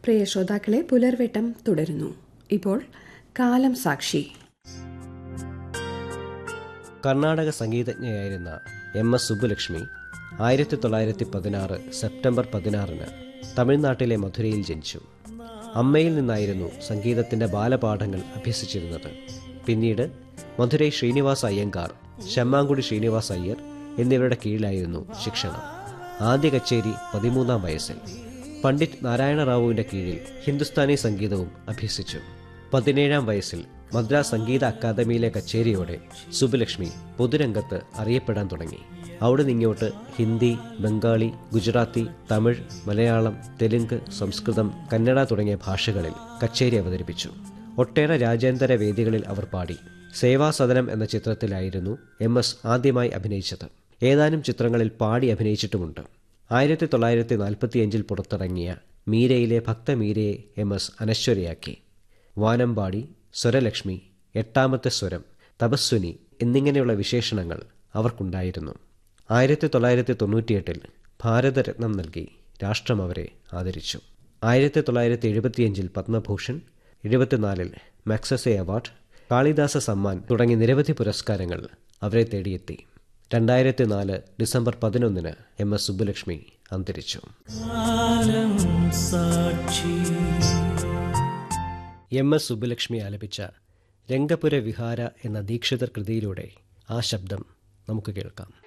പ്രിയ ശ്രോതാക്കളെ പുലർവെട്ടം തുടരുന്നു ഇപ്പോൾ കാലം സാക്ഷി കർണാടക സംഗീതജ്ഞയായിരുന്ന എം എസ് സുബ്ബുലക്ഷ്മി ആയിരത്തി തൊള്ളായിരത്തി പതിനാറ് സെപ്റ്റംബർ പതിനാറിന് തമിഴ്നാട്ടിലെ മധുരയിൽ ജനിച്ചു അമ്മയിൽ നിന്നായിരുന്നു സംഗീതത്തിന്റെ ബാലപാഠങ്ങൾ അഭ്യസിച്ചിരുന്നത് പിന്നീട് മധുരൈ ശ്രീനിവാസ് അയ്യങ്കാർ ശമ്മാങ്കുടി ശ്രീനിവാസ് അയ്യർ എന്നിവരുടെ കീഴിലായിരുന്നു ശിക്ഷണം ആദ്യ കച്ചേരി പതിമൂന്നാം വയസ്സിൽ പണ്ഡിറ്റ് നാരായണ റാവുവിന്റെ കീഴിൽ ഹിന്ദുസ്ഥാനി സംഗീതവും അഭ്യസിച്ചു പതിനേഴാം വയസ്സിൽ മദ്രാസ് സംഗീത അക്കാദമിയിലെ കച്ചേരിയോടെ സുബുലക്ഷ്മി പൊതുരംഗത്ത് അറിയപ്പെടാൻ തുടങ്ങി അവിടെ നിങ്ങോട്ട് ഹിന്ദി ബംഗാളി ഗുജറാത്തി തമിഴ് മലയാളം തെലുങ്ക് സംസ്കൃതം കന്നഡ തുടങ്ങിയ ഭാഷകളിൽ കച്ചേരി അവതരിപ്പിച്ചു ഒട്ടേറെ രാജ്യാന്തര വേദികളിൽ അവർ പാടി സേവാസദനം എന്ന ചിത്രത്തിലായിരുന്നു എം എസ് ആദ്യമായി അഭിനയിച്ചത് ഏതാനും ചിത്രങ്ങളിൽ പാടി അഭിനയിച്ചിട്ടുമുണ്ട് ആയിരത്തി തൊള്ളായിരത്തി നാൽപ്പത്തിയഞ്ചിൽ പുറത്തിറങ്ങിയ മീരയിലെ ഭക്തമീരയെ എം എസ് അനശ്വരയാക്കി വാനമ്പാടി സ്വരലക്ഷ്മി എട്ടാമത്തെ സ്വരം തപസ്വിനി എന്നിങ്ങനെയുള്ള വിശേഷണങ്ങൾ അവർക്കുണ്ടായിരുന്നു ആയിരത്തി തൊള്ളായിരത്തി തൊണ്ണൂറ്റിയെട്ടിൽ ഭാരതരത്നം നൽകി രാഷ്ട്രം അവരെ ആദരിച്ചു ആയിരത്തി തൊള്ളായിരത്തി എഴുപത്തിയഞ്ചിൽ പത്മഭൂഷൺ എഴുപത്തിനാലിൽ മാക്സസെ അവാർഡ് കാളിദാസ സമ്മാൻ തുടങ്ങി നിരവധി പുരസ്കാരങ്ങൾ അവരെ തേടിയെത്തി രണ്ടായിരത്തി നാല് ഡിസംബർ പതിനൊന്നിന് എം എസ് സുബ്ബുലക്ഷ്മി അന്തരിച്ചു എം എസ് സുബ്ബുലക്ഷ്മി ആലപിച്ച രംഗപുര വിഹാര എന്ന ദീക്ഷിതർ കൃതിയിലൂടെ ആ ശബ്ദം നമുക്ക് കേൾക്കാം